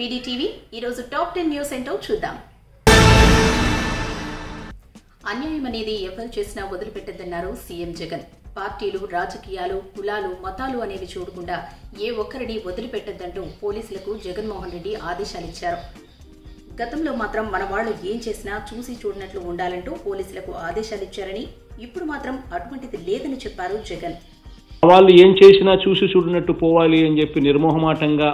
PDTV ఈరోజు top ten news ఏంటో చూద్దాం అన్యాయం అనేది ఎవరు చేసినా వదిలిపెట్టద్దన్నారు సీఎం జగన్ పార్టీలు రాజకీయాలు కులాలు మతాలు అనేవి చూడకుండా ఏ ఒక్కరిని వదిలిపెట్టద్దంటూ పోలీసులకు జగన్మోహన్ రెడ్డి ఆదేశాలిచ్చారు గతంలో మాత్రం మన వాళ్ళు ఏం చేసినా చూసి చూడనట్లు ఉండాలంటూ పోలీసులకు ఆదేశాలిచ్చారని ఇప్పుడు మాత్రం అటువంటిది లేదని చెప్పారు జగన్ వాళ్ళు ఏం చేసినా చూసి చూడనట్టు పోవాలి అని చెప్పి నిర్మోహమాటంగా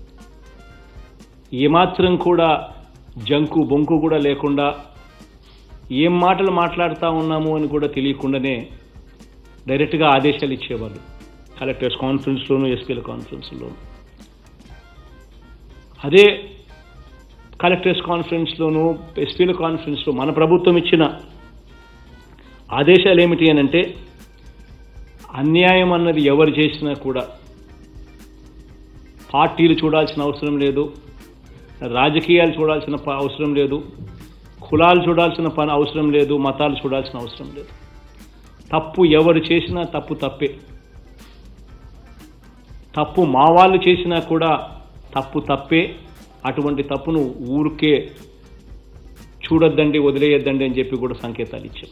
ఏమాత్రం కూడా జంకు బొంకు కూడా లేకుండా ఏం మాటలు మాట్లాడుతూ ఉన్నాము అని కూడా తెలియకుండానే డైరెక్ట్గా ఆదేశాలు ఇచ్చేవాళ్ళు కలెక్టర్స్ కాన్ఫరెన్స్లోను ఎస్పీల కాన్ఫరెన్స్లోను అదే కలెక్టర్స్ కాన్ఫరెన్స్లోను ఎస్పీల కాన్ఫరెన్స్లో మన ప్రభుత్వం ఇచ్చిన ఆదేశాలు ఏమిటి అని అంటే అన్యాయం అన్నది ఎవరు చేసినా కూడా పార్టీలు చూడాల్సిన అవసరం లేదు రాజకీయాలు చూడాల్సిన ప- అవసరం లేదు కులాలు చూడాల్సిన పని అవసరం లేదు మతాలు చూడాల్సిన అవసరం లేదు తప్పు ఎవరు చేసినా తప్పు తప్పే తప్పు మా వాళ్ళు చేసినా కూడా తప్పు తప్పే అటువంటి తప్పును ఊరికే చూడొద్దండి వదిలేయొద్దండి అని చెప్పి కూడా సంకేతాలు ఇచ్చాం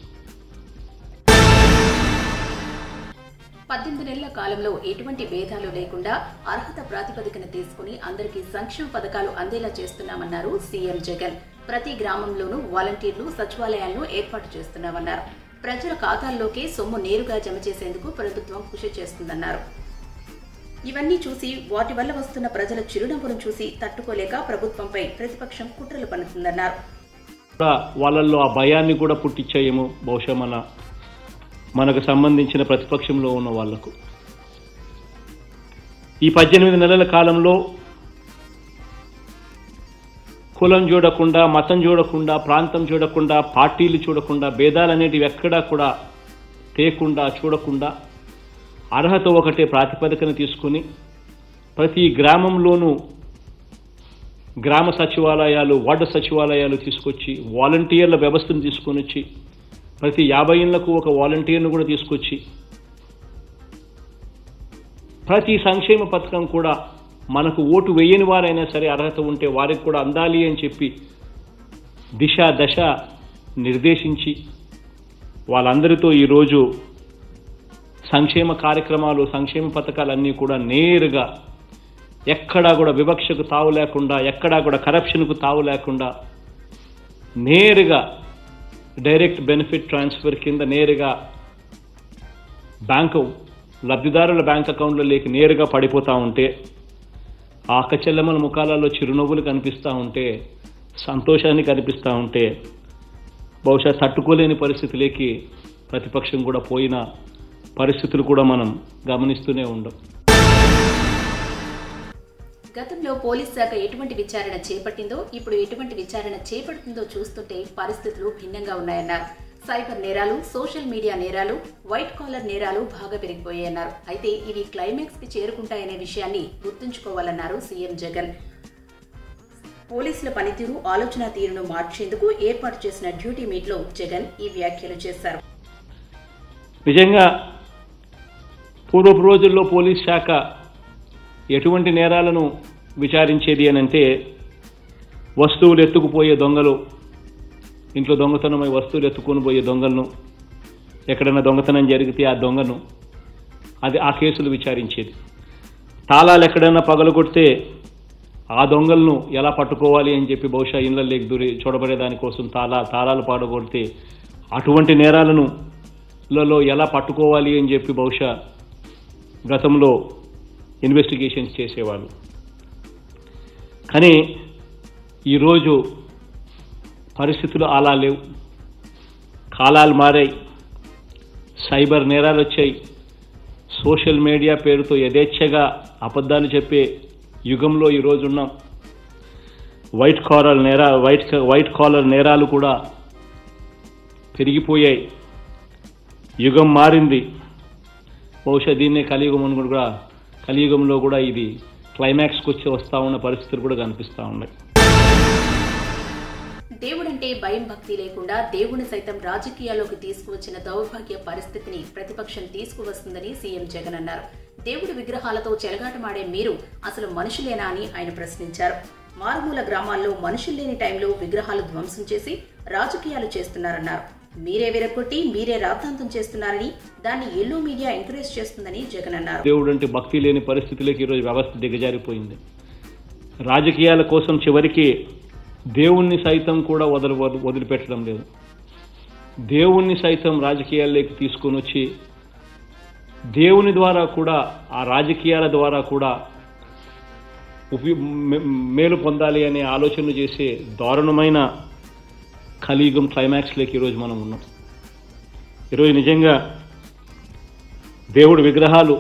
పద్దెనిమిది నెలల కాలంలో ఎటువంటి భేదాలు లేకుండా అర్హత ప్రాతిపదికన తీసుకుని అందరికీ సంక్షేమ పథకాలు అందేలా చేస్తున్నామన్నారు సీఎం జగన్ ప్రతి గ్రామంలోనూ వాలంటీర్లు సచివాలయాలను ఏర్పాటు చేస్తున్నామన్నారు ప్రజల ఖాతాల్లోకే సొమ్ము నేరుగా జమ చేసేందుకు ప్రభుత్వం కృషి చేస్తుందన్నారు ఇవన్నీ చూసి వాటి వల్ల వస్తున్న ప్రజల చిరునవ్వును చూసి తట్టుకోలేక ప్రభుత్వంపై ప్రతిపక్షం కుట్రలు పన్నుతుందన్నారు కూడా వాళ్ళల్లో ఆ భయాన్ని కూడా పుట్టించాయేమో బహుశా మన మనకు సంబంధించిన ప్రతిపక్షంలో ఉన్న వాళ్లకు ఈ పద్దెనిమిది నెలల కాలంలో కులం చూడకుండా మతం చూడకుండా ప్రాంతం చూడకుండా పార్టీలు చూడకుండా భేదాలు అనేటివి ఎక్కడా కూడా తేకుండా చూడకుండా అర్హత ఒకటే ప్రాతిపదికన తీసుకుని ప్రతి గ్రామంలోనూ గ్రామ సచివాలయాలు వార్డు సచివాలయాలు తీసుకొచ్చి వాలంటీర్ల వ్యవస్థను తీసుకొని వచ్చి ప్రతి యాభై ఇళ్లకు ఒక వాలంటీర్ను కూడా తీసుకొచ్చి ప్రతి సంక్షేమ పథకం కూడా మనకు ఓటు వేయని వారైనా సరే అర్హత ఉంటే వారికి కూడా అందాలి అని చెప్పి దిశ దశ నిర్దేశించి వాళ్ళందరితో ఈరోజు సంక్షేమ కార్యక్రమాలు సంక్షేమ పథకాలన్నీ కూడా నేరుగా ఎక్కడా కూడా వివక్షకు తావు లేకుండా ఎక్కడా కూడా కరప్షన్కు తావు లేకుండా నేరుగా డైరెక్ట్ బెనిఫిట్ ట్రాన్స్ఫర్ కింద నేరుగా బ్యాంకు లబ్ధిదారుల బ్యాంక్ అకౌంట్లలోకి నేరుగా పడిపోతూ ఉంటే ఆ అక్కచెల్లెమ్మల ముఖాలలో చిరునవ్వులు కనిపిస్తూ ఉంటే సంతోషాన్ని కనిపిస్తూ ఉంటే బహుశా తట్టుకోలేని పరిస్థితిలోకి ప్రతిపక్షం కూడా పోయిన పరిస్థితులు కూడా మనం గమనిస్తూనే ఉండం గతంలో పోలీస్ శాఖ ఎటువంటి విచారణ చేపట్టిందో ఇప్పుడు ఎటువంటి విచారణ చేపడుతుందో చూస్తుంటే పరిస్థితులు భిన్నంగా ఉన్నాయన్నారు సైబర్ నేరాలు సోషల్ మీడియా నేరాలు వైట్ కాలర్ నేరాలు బాగా పెరిగిపోయాయన్నారు అయితే ఇవి క్లైమాక్స్ కి చేరుకుంటాయనే విషయాన్ని గుర్తుంచుకోవాలన్నారు సీఎం జగన్ పోలీసుల పనితీరు ఆలోచన తీరును మార్చేందుకు ఏర్పాటు చేసిన డ్యూటీ మీట్ లో జగన్ ఈ వ్యాఖ్యలు చేశారు నిజంగా పూర్వపు రోజుల్లో పోలీస్ శాఖ ఎటువంటి నేరాలను విచారించేది అని అంటే వస్తువులు ఎత్తుకుపోయే దొంగలు ఇంట్లో దొంగతనమై వస్తువులు ఎత్తుకొని పోయే దొంగలను ఎక్కడైనా దొంగతనం జరిగితే ఆ దొంగను అది ఆ కేసులు విచారించేది తాళాలు ఎక్కడైనా పగలగొడితే ఆ దొంగలను ఎలా పట్టుకోవాలి అని చెప్పి బహుశా ఇళ్ళలోకి దూరి చూడబడే దానికోసం తాళా తాళాలు పాడగొడితే అటువంటి నేరాలను లలో ఎలా పట్టుకోవాలి అని చెప్పి బహుశా గతంలో ఇన్వెస్టిగేషన్స్ చేసేవాళ్ళు కానీ ఈరోజు పరిస్థితులు అలా లేవు కాలాలు మారాయి సైబర్ నేరాలు వచ్చాయి సోషల్ మీడియా పేరుతో యథేచ్ఛగా అబద్ధాలు చెప్పే యుగంలో ఈరోజు ఉన్నాం వైట్ కాలర్ నేరా వైట్ వైట్ కాలర్ నేరాలు కూడా పెరిగిపోయాయి యుగం మారింది బహుశా దీన్నే కలియుగం అని కూడా కలియుగంలో కూడా ఇది క్లైమాక్స్కి వచ్చి వస్తూ ఉన్న పరిస్థితులు కూడా కనిపిస్తూ ఉన్నాయి దేవుడంటే భయం భక్తి లేకుండా దేవుని సైతం రాజకీయాల్లోకి తీసుకువచ్చిన దౌర్భాగ్య పరిస్థితిని ప్రతిపక్షం తీసుకువస్తుందని సీఎం జగన్ అన్నారు దేవుడి విగ్రహాలతో చెలగాటమాడే మీరు అసలు మనుషులేనా అని ఆయన ప్రశ్నించారు మారుమూల గ్రామాల్లో మనుషులు లేని టైంలో విగ్రహాలు ధ్వంసం చేసి రాజకీయాలు చేస్తున్నారన్నారు మీరే విరగొట్టి మీరే రాద్ధాంతం చేస్తున్నారని దాన్ని ఎల్లో మీడియా ఎంకరేజ్ చేస్తుందని జగన్ అన్నారు దేవుడు అంటే భక్తి లేని పరిస్థితిలోకి ఈరోజు వ్యవస్థ దిగజారిపోయింది రాజకీయాల కోసం చివరికి దేవుణ్ణి సైతం కూడా వదలు వద- వదిలిపెట్టడం లేదు దేవుణ్ణి సైతం రాజకీయాల్లోకి తీసుకొని వచ్చి దేవుని ద్వారా కూడా ఆ రాజకీయాల ద్వారా కూడా ఉపయో మే- మేలు పొందాలి అనే ఆలోచనలు చేసే దారుణమైన కలియుగం క్లైమాక్స్లోకి ఈరోజు మనం ఉన్నాం ఈరోజు నిజంగా దేవుడి విగ్రహాలు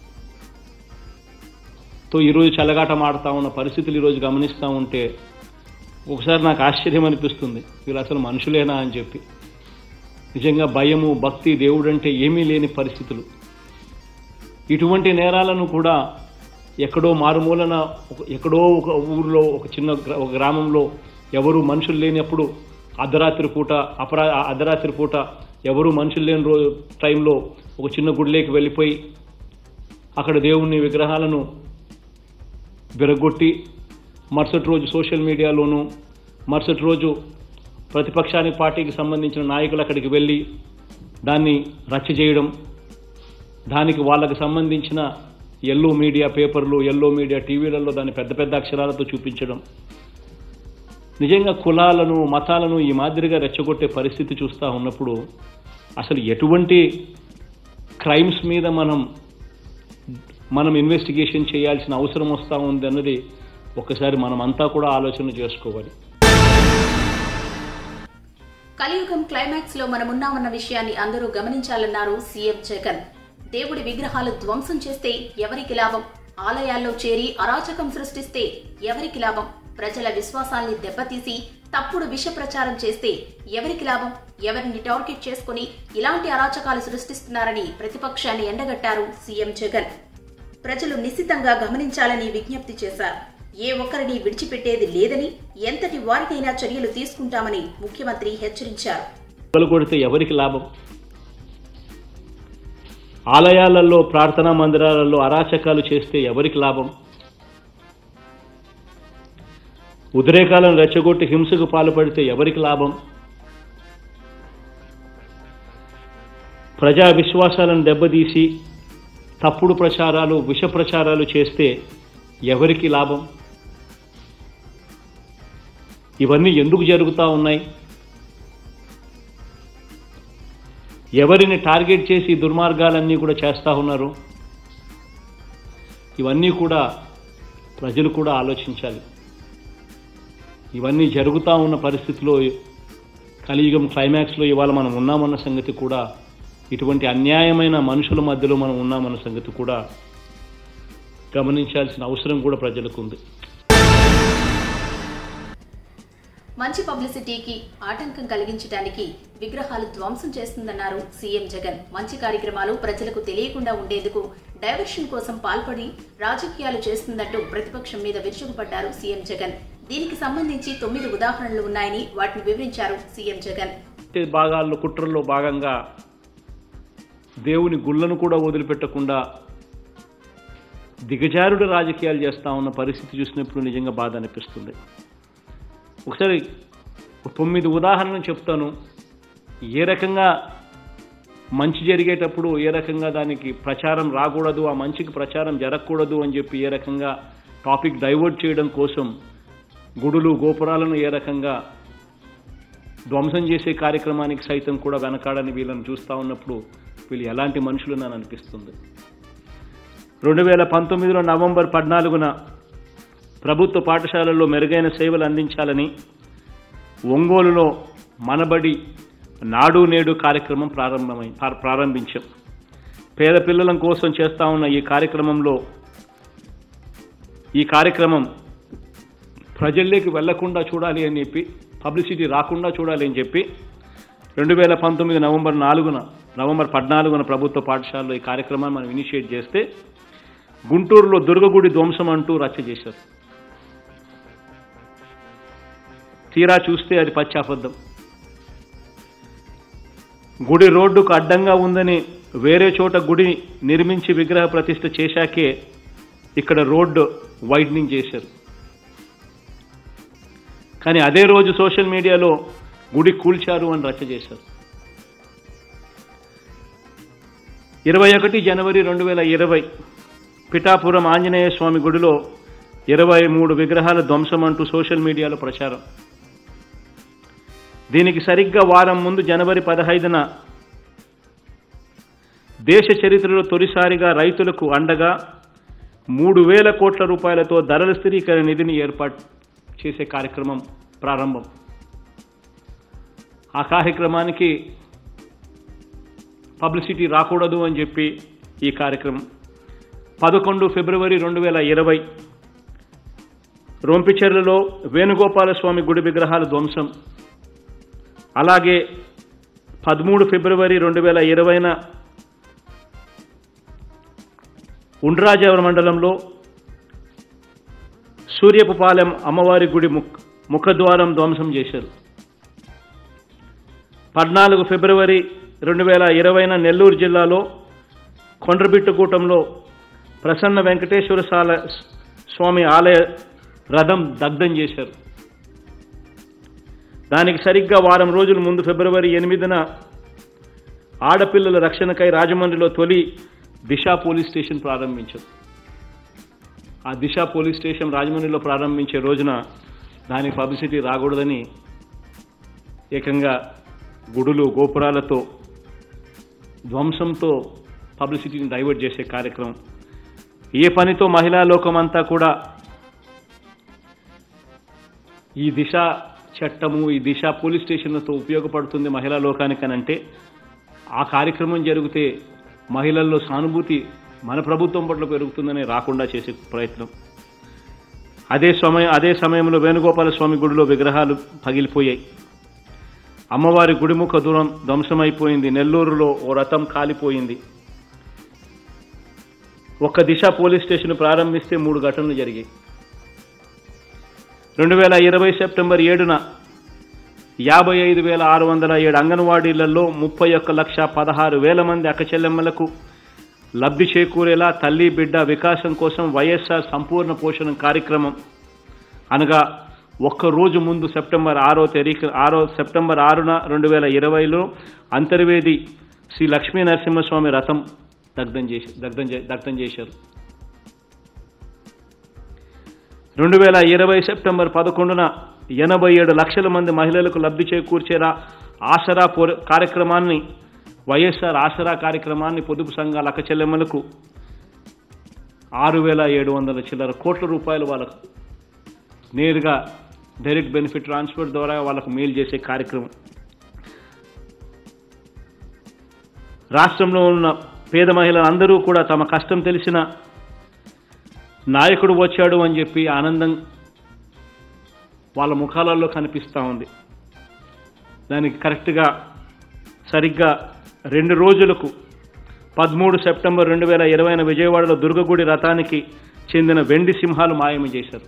తో ఈరోజు చెలగాటం ఆడుతూ ఉన్న పరిస్థితులు ఈరోజు గమనిస్తూ ఉంటే ఒకసారి నాకు ఆశ్చర్యం అనిపిస్తుంది వీళ్ళు అసలు మనుషులేనా అని చెప్పి నిజంగా భయము భక్తి దేవుడు అంటే ఏమీ లేని పరిస్థితులు ఇటువంటి నేరాలను కూడా ఎక్కడో మారుమూలన ఒక- ఎక్కడో ఒక ఊర్లో ఒక చిన్న గ్రా- ఒక గ్రామంలో ఎవరు మనుషులు లేనప్పుడు అర్ధరాత్రి పూట అపరా అర్ధరాత్రి పూట ఎవరు మనుషులు లేని రోజు టైంలో ఒక చిన్న గుడిలోకి వెళ్ళిపోయి అక్కడ దేవుని విగ్రహాలను విరగొట్టి మరుసటి రోజు సోషల్ మీడియాలోనూ మరుసటి రోజు ప్రతిపక్షానికి పార్టీకి సంబంధించిన నాయకులు అక్కడికి వెళ్ళి దాన్ని రచ్చ చేయడం దానికి వాళ్ళకి సంబంధించిన ఎల్లో మీడియా పేపర్లు ఎల్లో మీడియా టీవీలలో దాన్ని పెద్ద పెద్ద అక్షరాలతో చూపించడం నిజంగా కులాలను మతాలను ఈ మాదిరిగా రెచ్చగొట్టే పరిస్థితి చూస్తూ ఉన్నప్పుడు అసలు ఎటువంటి క్రైమ్స్ మీద మనం మనం ఇన్వెస్టిగేషన్ చేయాల్సిన అవసరం వస్తూ ఉంది అన్నది ఒకసారి మనం అంతా కూడా ఆలోచన చేసుకోవాలి కలియుగం క్లైమాక్స్ లో మనమున్నామన్న విషయాన్ని అందరూ గమనించాలన్నారు సీఎం జగన్ దేవుడి విగ్రహాలు ధ్వంసం చేస్తే ఎవరికి లాభం ఆలయాల్లో చేరి అరాచకం సృష్టిస్తే ఎవరికి లాభం ప్రజల విశ్వాసాల్ని దెబ్బతీసి తప్పుడు విష ప్రచారం చేస్తే ఎవరికి లాభం ఎవరిని టార్గెట్ చేసుకుని ఇలాంటి అరాచకాలు సృష్టిస్తున్నారని ప్రతిపక్షాన్ని ఎండగట్టారు సీఎం జగన్ ప్రజలు నిశితంగా గమనించాలని విజ్ఞప్తి చేశారు ఏ ఒక్కరిని విడిచిపెట్టేది లేదని ఎంతటి వారికైనా చర్యలు తీసుకుంటామని ముఖ్యమంత్రి హెచ్చరించారు మొదలు కొడితే ఎవరికి లాభం ఆలయాలలో ప్రార్థనా మందిరాలలో అరాచకాలు చేస్తే ఎవరికి లాభం ఉద్రేకాలను రెచ్చగొట్టి హింసకు పాల్పడితే ఎవరికి లాభం ప్రజా విశ్వాసాలను దెబ్బతీసి తప్పుడు ప్రచారాలు విష ప్రచారాలు చేస్తే ఎవరికి లాభం ఇవన్నీ ఎందుకు జరుగుతూ ఉన్నాయి ఎవరిని టార్గెట్ చేసి ఈ దుర్మార్గాలన్నీ కూడా చేస్తూ ఉన్నారు ఇవన్నీ కూడా ప్రజలు కూడా ఆలోచించాలి ఇవన్నీ జరుగుతూ ఉన్న పరిస్థితిలో కలియుగం క్లైమాక్స్లో ఇవాళ మనం ఉన్నామన్న సంగతి కూడా ఇటువంటి అన్యాయమైన మనుషుల మధ్యలో మనం ఉన్నామన్న సంగతి కూడా గమనించాల్సిన అవసరం కూడా ప్రజలకు ఉంది మంచి పబ్లిసిటీకి ఆటంకం కలిగించడానికి విగ్రహాలు ధ్వంసం చేస్తుందన్నారు సీఎం జగన్ మంచి కార్యక్రమాలు ప్రజలకు తెలియకుండా ఉండేందుకు డైవర్షన్ కోసం పాల్పడి రాజకీయాలు చేస్తుందంటూ ప్రతిపక్షం మీద విరుచుకుపడ్డారు సీఎం జగన్ దీనికి సంబంధించి తొమ్మిది ఉదాహరణలు ఉన్నాయని వాటిని వివరించారు సీఎం జగన్ భాగాల్లో కుట్రల్లో భాగంగా దేవుని గుళ్ళను కూడా వదిలిపెట్టకుండా దిగజారుడు రాజకీయాలు చేస్తా ఉన్న పరిస్థితి చూసినప్పుడు నిజంగా బాధ అనిపిస్తుంది ఒకసారి ఒక తొమ్మిది ఉదాహరణలు చెప్తాను ఏ రకంగా మంచి జరిగేటప్పుడు ఏ రకంగా దానికి ప్రచారం రాకూడదు ఆ మంచికి ప్రచారం జరగకూడదు అని చెప్పి ఏ రకంగా టాపిక్ డైవర్ట్ చేయడం కోసం గుడులు గోపురాలను ఏ రకంగా ధ్వంసం చేసే కార్యక్రమానికి సైతం కూడా వెనకాడని వీళ్ళని చూస్తూ ఉన్నప్పుడు వీళ్ళు ఎలాంటి మనుషులు నన్ను అనిపిస్తుంది రెండు వేల పంతొమ్మిదిలో నవంబర్ పద్నాలుగున ప్రభుత్వ పాఠశాలల్లో మెరుగైన సేవలు అందించాలని ఒంగోలులో మనబడి నాడు నేడు కార్యక్రమం ప్రారంభమై ప్రా- ప్రారంభించాం పేద పిల్లల కోసం చేస్తా ఉన్న ఈ కార్యక్రమంలో ఈ కార్యక్రమం ప్రజల్లోకి వెళ్లకుండా చూడాలి అని చెప్పి పబ్లిసిటీ రాకుండా చూడాలి అని చెప్పి రెండు వేల పంతొమ్మిది నవంబర్ నాలుగున నవంబర్ పద్నాలుగున ప్రభుత్వ పాఠశాలలో ఈ కార్యక్రమాన్ని మనం ఇనిషియేట్ చేస్తే గుంటూరులో దుర్గగుడి ధ్వంసం అంటూ రచ్చ చేశారు తీరా చూస్తే అది పచ్చి అబద్ధం గుడి రోడ్డుకు అడ్డంగా ఉందని వేరే చోట గుడి నిర్మించి విగ్రహ ప్రతిష్ఠ చేశాకే ఇక్కడ రోడ్డు వైడనింగ్ చేశారు కానీ అదే రోజు సోషల్ మీడియాలో గుడి కూల్చారు అని రచ్చ చేశారు ఇరవై ఒకటి జనవరి రెండు వేల ఇరవై పిఠాపురం ఆంజనేయ స్వామి గుడిలో ఇరవై మూడు విగ్రహాల ధ్వంసం అంటూ సోషల్ మీడియాలో ప్రచారం దీనికి సరిగ్గా వారం ముందు జనవరి పదహైదున దేశ చరిత్రలో తొలిసారిగా రైతులకు అండగా మూడు వేల కోట్ల రూపాయలతో ధరల స్థిరీకరణ నిధిని ఏర్పాటు చేసే కార్యక్రమం ప్రారంభం ఆ కార్యక్రమానికి పబ్లిసిటీ రాకూడదు అని చెప్పి ఈ కార్యక్రమం పదకొండు ఫిబ్రవరి రెండు వేల ఇరవై రొంపిచెర్లలో వేణుగోపాల స్వామి గుడి విగ్రహాల ధ్వంసం అలాగే పదమూడు ఫిబ్రవరి రెండు వేల ఇరవైన ఉండ్రాజవర మండలంలో సూర్యపుపాలెం అమ్మవారి గుడి ముఖ ముఖద్వారం ధ్వంసం చేశారు పద్నాలుగు ఫిబ్రవరి రెండు వేల ఇరవైన నెల్లూరు జిల్లాలో కొండ్రబిట్టుగూటంలో ప్రసన్న వెంకటేశ్వర సాల స్వామి ఆలయ రథం దగ్ధం చేశారు దానికి సరిగ్గా వారం రోజుల ముందు ఫిబ్రవరి ఎనిమిదిన ఆడపిల్లల రక్షణకై రాజమండ్రిలో తొలి దిశ పోలీస్ స్టేషన్ ప్రారంభించారు ఆ దిశ పోలీస్ స్టేషన్ రాజమండ్రిలో ప్రారంభించే రోజున దానికి పబ్లిసిటీ రాకూడదని ఏకంగా గుడులు గోపురాలతో ధ్వంసంతో పబ్లిసిటీని డైవర్ట్ చేసే కార్యక్రమం ఏ పనితో మహిళా లోకం అంతా కూడా ఈ దిశ చట్టము ఈ దిశ పోలీస్ స్టేషన్లతో ఉపయోగపడుతుంది మహిళా లోకానికనంటే ఆ కార్యక్రమం జరిగితే మహిళల్లో సానుభూతి మన ప్రభుత్వం పట్ల పెరుగుతుందని రాకుండా చేసే ప్రయత్నం అదే సమయం అదే సమయంలో వేణుగోపాల స్వామి గుడిలో విగ్రహాలు పగిలిపోయాయి అమ్మవారి గుడిముఖ దూరం ధ్వంసమైపోయింది నెల్లూరులో ఓ రథం కాలిపోయింది ఒక్క దిశ పోలీస్ స్టేషన్ ప్రారంభిస్తే మూడు ఘటనలు జరిగాయి రెండు వేల ఇరవై సెప్టెంబర్ ఏడున యాభై ఐదు వేల ఆరు వందల ఏడు అంగన్వాడీలలో ముప్పై ఒక్క లక్ష పదహారు వేల మంది అక్కచెల్లెమ్మలకు లబ్ధి చేకూరేలా తల్లి బిడ్డ వికాసం కోసం వైఎస్ఆర్ సంపూర్ణ పోషణ కార్యక్రమం అనగా ఒక్క రోజు ముందు సెప్టెంబర్ ఆరో తేదీకి ఆరో సెప్టెంబర్ ఆరున రెండు వేల ఇరవైలో అంతర్వేది శ్రీ లక్ష్మీ నరసింహస్వామి రథం దగ్ధం చేసి దగ్ధం చే- దగ్ధం చేశారు రెండు వేల ఇరవై సెప్టెంబర్ పదకొండున ఎనభై ఏడు లక్షల మంది మహిళలకు లబ్ధి చేకూర్చేలా ఆసరా పో- కార్యక్రమాన్ని వైఎస్ఆర్ ఆసరా కార్యక్రమాన్ని పొదుపు సంఘాల అక్కచెల్లెమ్మలకు ఆరు వేల ఏడు వందల చిల్లర కోట్ల రూపాయలు వాళ్ళకు నేరుగా డైరెక్ట్ బెనిఫిట్ ట్రాన్స్ఫర్ ద్వారా వాళ్ళకు మేలు చేసే కార్యక్రమం రాష్ట్రంలో ఉన్న పేద మహిళలందరూ కూడా తమ కష్టం తెలిసిన నాయకుడు వచ్చాడు అని చెప్పి ఆనందం వాళ్ళ ముఖాలలో కనిపిస్తూ ఉంది దానికి కరెక్ట్గా సరిగ్గా రెండు రోజులకు పదమూడు సెప్టెంబర్ రెండు వేల ఇరవైన విజయవాడలో దుర్గగుడి రథానికి చెందిన వెండి సింహాలు మాయం చేశారు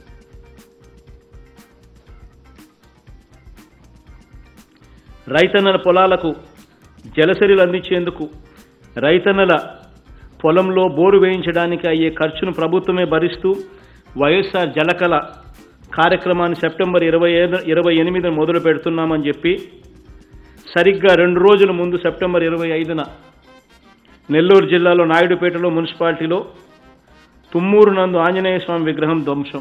రైతన్నల పొలాలకు జలసరిలు అందించేందుకు రైతన్నల పొలంలో బోరు వేయించడానికి అయ్యే ఖర్చును ప్రభుత్వమే భరిస్తూ వైఎస్ఆర్ జలకళ కార్యక్రమాన్ని సెప్టెంబర్ ఇరవై ఐదు ఇరవై ఎనిమిదిన మొదలు పెడుతున్నామని చెప్పి సరిగ్గా రెండు రోజుల ముందు సెప్టెంబర్ ఇరవై ఐదున నెల్లూరు జిల్లాలో నాయుడుపేటలో మున్సిపాలిటీలో తుమ్మూరు నందు ఆంజనేయ స్వామి విగ్రహం ధ్వంసం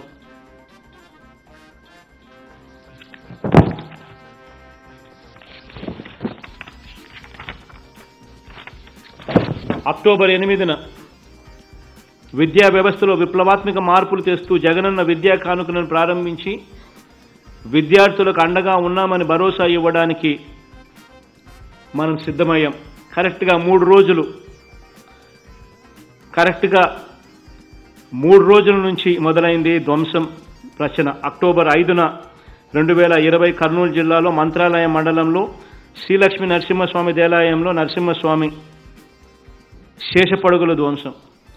అక్టోబర్ ఎనిమిదిన విద్యా వ్యవస్థలో విప్లవాత్మక మార్పులు తెస్తూ జగనన్న విద్యా కానుకలను ప్రారంభించి విద్యార్థులకు అండగా ఉన్నామని భరోసా ఇవ్వడానికి మనం సిద్ధమయ్యాం కరెక్ట్గా మూడు రోజులు కరెక్ట్గా మూడు రోజుల నుంచి మొదలైంది ధ్వంసం రచన అక్టోబర్ ఐదున రెండు వేల ఇరవై కర్నూలు జిల్లాలో మంత్రాలయం మండలంలో శ్రీలక్ష్మీ నరసింహస్వామి దేవాలయంలో నరసింహస్వామి శేషపడుగుల ధ్వంసం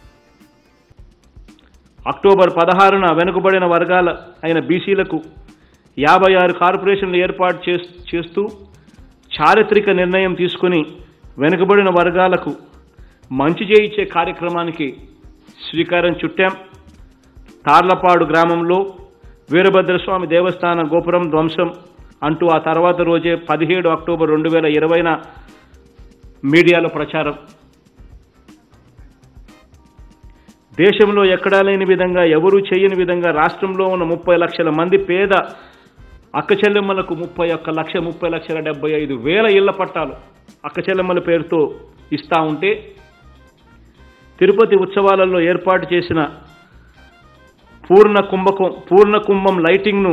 అక్టోబర్ పదహారున వెనుకబడిన వర్గాల అయిన బీసీలకు యాభై ఆరు కార్పొరేషన్లు ఏర్పాటు చేస్- చేస్తూ చారిత్రక నిర్ణయం తీసుకుని వెనుకబడిన వర్గాలకు మంచి చేయించే కార్యక్రమానికి శ్రీకారం చుట్టాం తార్లపాడు గ్రామంలో వీరభద్రస్వామి దేవస్థాన గోపురం ధ్వంసం అంటూ ఆ తర్వాత రోజే పదిహేడు అక్టోబర్ రెండు వేల ఇరవైన మీడియాలో ప్రచారం దేశంలో ఎక్కడా లేని విధంగా ఎవరూ చేయని విధంగా రాష్ట్రంలో ఉన్న ముప్పై లక్షల మంది పేద అక్క చెల్లెమ్మలకు ముప్పై ఒక్క లక్ష ముప్పై లక్షల డెబ్బై ఐదు వేల ఇళ్ల పట్టాలు అక్క చెల్లెమ్మల పేరుతో ఇస్తా ఉంటే తిరుపతి ఉత్సవాలలో ఏర్పాటు చేసిన పూర్ణ కుంభకం పూర్ణ కుంభం లైటింగ్ను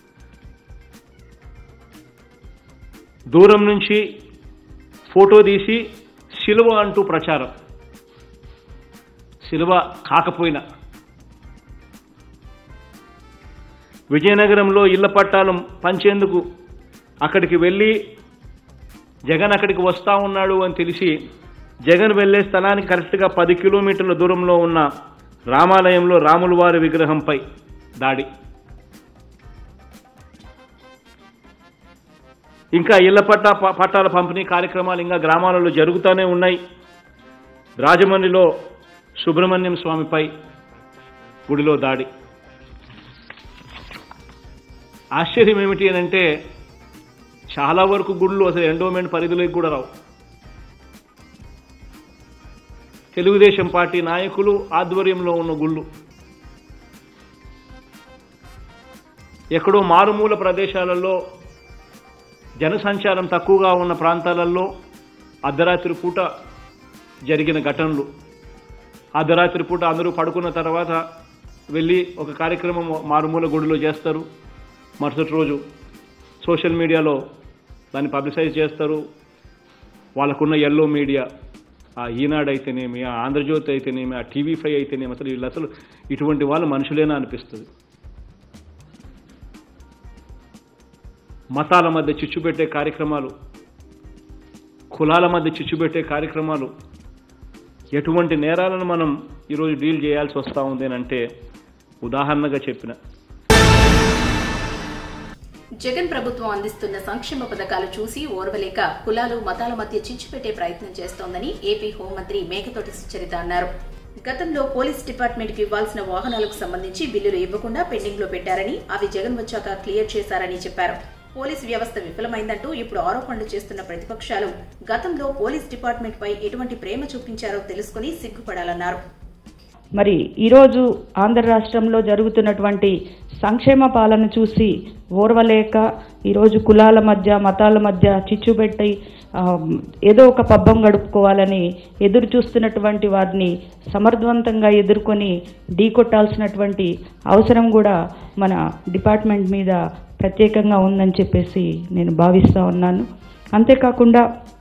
దూరం నుంచి ఫోటో తీసి శిలువ అంటూ ప్రచారం శిలువ కాకపోయినా విజయనగరంలో ఇళ్ల పట్టాలు పంచేందుకు అక్కడికి వెళ్ళి జగన్ అక్కడికి వస్తా ఉన్నాడు అని తెలిసి జగన్ వెళ్లే స్థలానికి కరెక్ట్గా పది కిలోమీటర్ల దూరంలో ఉన్న రామాలయంలో రాముల వారి విగ్రహంపై దాడి ఇంకా ఇళ్ల పట్టా ప- పట్టాల పంపిణీ కార్యక్రమాలు ఇంకా గ్రామాలలో జరుగుతూనే ఉన్నాయి రాజమండ్రిలో సుబ్రహ్మణ్యం స్వామిపై గుడిలో దాడి ఆశ్చర్యం ఏమిటి అని అంటే చాలా వరకు గుళ్ళు అసలు ఎండోమెంట్ పరిధిలోకి కూడా రావు తెలుగుదేశం పార్టీ నాయకులు ఆధ్వర్యంలో ఉన్న గుళ్ళు ఎక్కడో మారుమూల ప్రదేశాలలో జనసంచారం తక్కువగా ఉన్న ప్రాంతాలలో అర్ధరాత్రి పూట జరిగిన ఘటనలు అర్ధరాత్రి పూట అందరూ పడుకున్న తర్వాత వెళ్ళి ఒక కార్యక్రమం మారుమూల గుడిలో చేస్తారు మరుసటి రోజు సోషల్ మీడియాలో దాన్ని పబ్లిసైజ్ చేస్తారు వాళ్ళకున్న ఎల్లో మీడియా ఆ ఈనాడు అయితేనేమి ఆ ఆంధ్రజ్యోతి అయితేనేమి ఆ టీవీ ఫైవ్ అయితేనేమి అసలు వీళ్ళు అసలు ఇటువంటి వాళ్ళు మనుషులేనా అనిపిస్తుంది మతాల మధ్య చిచ్చు పెట్టే కార్యక్రమాలు కులాల మధ్య చిచ్చు పెట్టే కార్యక్రమాలు ఎటువంటి నేరాలను మనం ఈరోజు డీల్ చేయాల్సి వస్తూ ఉంది అని అంటే ఉదాహరణగా చెప్పిన జగన్ ప్రభుత్వం అందిస్తున్న సంక్షేమ పథకాలు చూసి ఓర్వలేక కులాలు మతాల మధ్య చిచ్చు పెట్టే ప్రయత్నం చేస్తోందని ఏపీ హోంమంత్రి మేకతోటి సుచరిత అన్నారు గతంలో పోలీస్ డిపార్ట్మెంట్ కి ఇవ్వాల్సిన వాహనాలకు సంబంధించి బిల్లులు ఇవ్వకుండా పెండింగ్ లో పెట్టారని అవి జగన్ వచ్చాక క్లియర్ చేశారని చెప్పారు పోలీస్ వ్యవస్థ విఫలమైందంటూ ఇప్పుడు ఆరోపణలు చేస్తున్న ప్రతిపక్షాలు గతంలో పోలీస్ డిపార్ట్మెంట్ పై ఎటువంటి ప్రేమ చూపించారో తెలుసుకుని సిగ్గుపడాలన్నారు మరి ఈరోజు ఆంధ్ర రాష్ట్రంలో జరుగుతున్నటువంటి సంక్షేమ పాలన చూసి ఓర్వలేక ఈరోజు కులాల మధ్య మతాల మధ్య చిచ్చు పెట్టి ఆ, ఏదో ఒక పబ్బం గడుపుకోవాలని ఎదురు చూస్తున్నటువంటి వారిని సమర్థవంతంగా ఎదుర్కొని ఢీకొట్టాల్సినటువంటి అవసరం కూడా మన డిపార్ట్మెంట్ మీద ప్రత్యేకంగా ఉందని చెప్పేసి నేను భావిస్తూ ఉన్నాను అంతేకాకుండా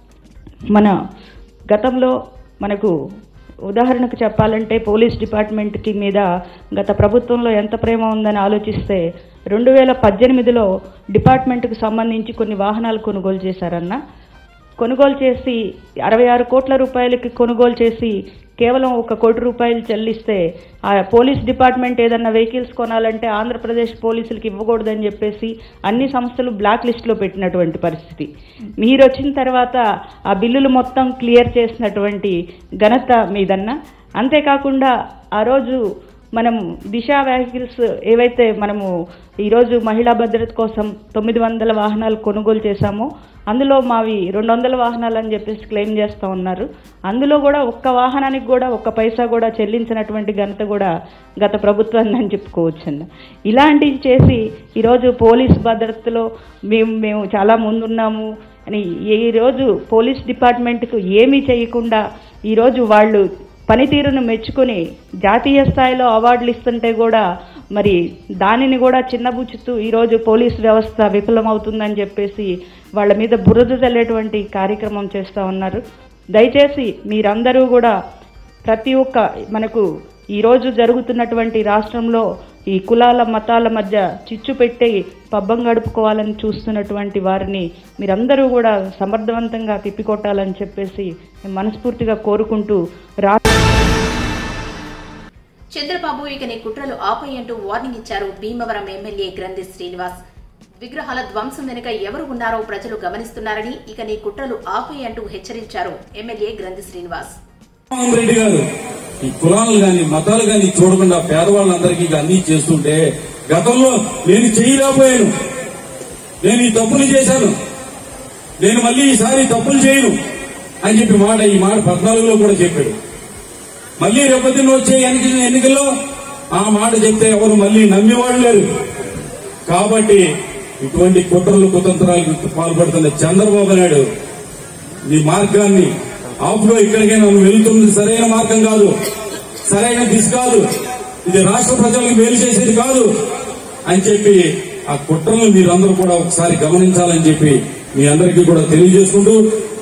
మన గతంలో మనకు ఉదాహరణకు చెప్పాలంటే పోలీస్ డిపార్ట్మెంట్కి మీద గత ప్రభుత్వంలో ఎంత ప్రేమ ఉందని ఆలోచిస్తే రెండు వేల పద్దెనిమిదిలో డిపార్ట్మెంట్కి సంబంధించి కొన్ని వాహనాలు కొనుగోలు చేశారన్న కొనుగోలు చేసి అరవై ఆరు కోట్ల రూపాయలకి కొనుగోలు చేసి కేవలం ఒక కోటి రూపాయలు చెల్లిస్తే ఆ పోలీస్ డిపార్ట్మెంట్ ఏదన్నా వెహికల్స్ కొనాలంటే ఆంధ్రప్రదేశ్ పోలీసులకి ఇవ్వకూడదని చెప్పేసి అన్ని సంస్థలు బ్లాక్ లిస్ట్లో పెట్టినటువంటి పరిస్థితి మీరు వచ్చిన తర్వాత ఆ బిల్లులు మొత్తం క్లియర్ చేసినటువంటి ఘనత మీదన్న అంతేకాకుండా ఆ రోజు మనం దిశ వెహికల్స్ ఏవైతే మనము ఈరోజు మహిళా భద్రత కోసం తొమ్మిది వందల వాహనాలు కొనుగోలు చేశామో అందులో మావి రెండు వందల వాహనాలు అని చెప్పేసి క్లెయిమ్ చేస్తూ ఉన్నారు అందులో కూడా ఒక్క వాహనానికి కూడా ఒక్క పైసా కూడా చెల్లించినటువంటి ఘనత కూడా గత ప్రభుత్వాన్ని అని చెప్పుకోవచ్చండి ఇలాంటివి చేసి ఈరోజు పోలీస్ భద్రతలో మేము మేము చాలా ముందున్నాము అని ఈరోజు పోలీస్ డిపార్ట్మెంట్కు ఏమీ చేయకుండా ఈరోజు వాళ్ళు పనితీరును మెచ్చుకొని జాతీయ స్థాయిలో అవార్డులు ఇస్తుంటే కూడా మరి దానిని కూడా చిన్నబుచ్చుతూ ఈరోజు పోలీస్ వ్యవస్థ విఫలమవుతుందని చెప్పేసి వాళ్ళ మీద బురద చల్లేటువంటి కార్యక్రమం చేస్తూ ఉన్నారు దయచేసి మీరందరూ కూడా ప్రతి ఒక్క మనకు ఈరోజు జరుగుతున్నటువంటి రాష్ట్రంలో ఈ కులాల మతాల మధ్య చిచ్చు పెట్టి పబ్బం గడుపుకోవాలని చూస్తున్నటువంటి వారిని మీరందరూ కూడా సమర్థవంతంగా తిప్పికొట్టాలని చెప్పేసి నేను మనస్ఫూర్తిగా కోరుకుంటూ రా చంద్రబాబు ఇక నీ కుట్రలు ఆపై అంటూ వార్నింగ్ ఇచ్చారు భీమవరం ఎమ్మెల్యే గ్రంథి శ్రీనివాస్ విగ్రహాల ధ్వంసం వెనుక ఎవరు ఉన్నారో ప్రజలు గమనిస్తున్నారని ఇక నీ కుట్రలు ఆపై అంటూ హెచ్చరించారు ఎమ్మెల్యే గ్రంథి శ్రీనివాస్ జగన్మోహన్ రెడ్డి గారు ఈ కులాలు గాని మతాలు గాని చూడకుండా పేదవాళ్ళందరికీ ఇక అన్ని చేస్తుంటే గతంలో నేను చేయలేకపోయాను నేను ఈ తప్పులు చేశాను నేను మళ్ళీ ఈసారి తప్పులు చేయను అని చెప్పి మాట ఈ మాట పద్నాలుగులో కూడా చెప్పాడు మళ్ళీ రేపొద్దున వచ్చే ఎన్నిక ఎన్నికల్లో ఆ మాట చెప్తే ఎవరు మళ్ళీ నమ్మేవాళ్ళు లేరు కాబట్టి ఇటువంటి కుట్రలు కుతంత్రాలకు పాల్పడుతున్న చంద్రబాబు నాయుడు నీ మార్గాన్ని ఆపులో ఇక్కడికైనా నువ్వు వెళ్తుంది సరైన మార్గం కాదు సరైన దిశ కాదు ఇది రాష్ట్ర ప్రజలకు మేలు చేసేది కాదు అని చెప్పి ఆ కుట్రలను మీరందరూ కూడా ఒకసారి గమనించాలని చెప్పి మీ అందరికీ కూడా తెలియజేసుకుంటూ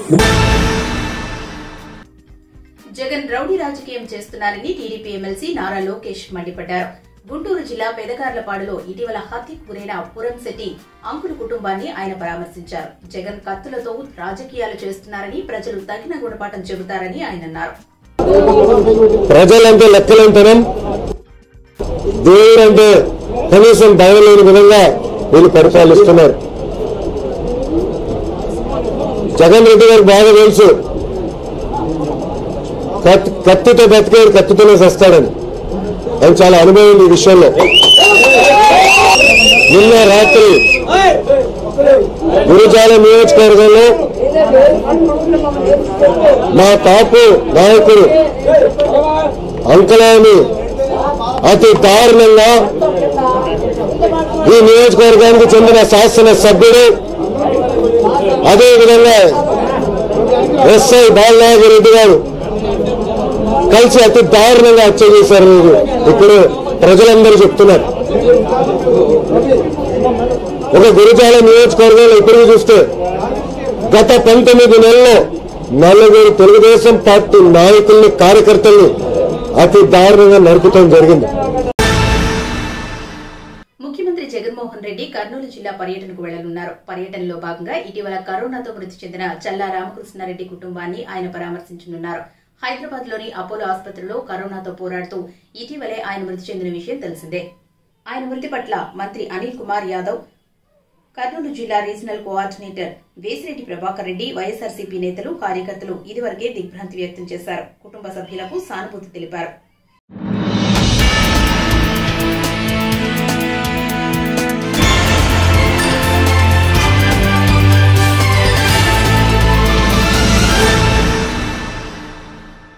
జగన్ రౌడీ రాజకీయం చేస్తున్నారని టీడీపీ ఎమ్మెల్సీ నారా లోకేష్ మండిపడ్డారు గుంటూరు జిల్లా పెదకార్లపాడులో ఇటీవల హత్యకు గురైన పురంశెట్టి అంకుల్ కుటుంబాన్ని ఆయన పరామర్శించారు జగన్ కత్తులతో రాజకీయాలు చేస్తున్నారని ప్రజలు తగిన గుణపాఠం చెబుతారని ఆయన అన్నారు ప్రజలంటే లెక్కలంతనం దేవుడు అంటే కనీసం భయం లేని విధంగా వీళ్ళు పరిపాలిస్తున్నారు జగన్ రెడ్డి గారికి బాగా తెలుసు కత్- కత్తితో బతికేడు కత్తితోనే చస్తాడని ఆయన చాలా అనుభవం ఉంది ఈ విషయంలో నిన్న రాత్రి గురుజాల నియోజకవర్గంలో మా తాపు నాయకుడు అంకలాన్ని అతి దారుణంగా ఈ నియోజకవర్గానికి చెందిన శాసన సభ్యుడు అదేవిధంగా ఎస్ఐ బాలనాగర్ రెడ్డి గారు కలిసి అతి దారుణంగా హత్య చేశారు మీరు ఇప్పుడు ప్రజలందరూ చెప్తున్నారు ఒక గురుజాల నియోజకవర్గంలో ఇప్పుడు చూస్తే గత పంతొమ్మిది నెలల్లో నలుగురు తెలుగుదేశం పార్టీ నాయకుల్ని కార్యకర్తల్ని అతి దారుణంగా నరుకుతాం జరిగింది ముఖ్యమంత్రి జగన్మోహన్ రెడ్డి కర్నూలు జిల్లా పర్యటనకు వెళ్లనున్నారు పర్యటనలో భాగంగా ఇటీవల కరోనాతో మృతి చెందిన చల్లా రామకృష్ణారెడ్డి కుటుంబాన్ని ఆయన పరామర్శించనున్నారు హైదరాబాద్ లోని అపోలో ఆసుపత్రిలో కరోనాతో పోరాడుతూ ఇటీవలే ఆయన మృతి చెందిన విషయం తెలిసిందే ఆయన మృతి పట్ల మంత్రి అనిల్ కుమార్ యాదవ్ కర్నూలు జిల్లా regional coordinator Vasireddy Prabhakar Reddy YSRCP నేతలు కార్యకర్తలు ఇదివరకే దిగ్భ్రాంతి వ్యక్తం చేశారు కుటుంబ సభ్యులకు సానుభూతి తెలిపారు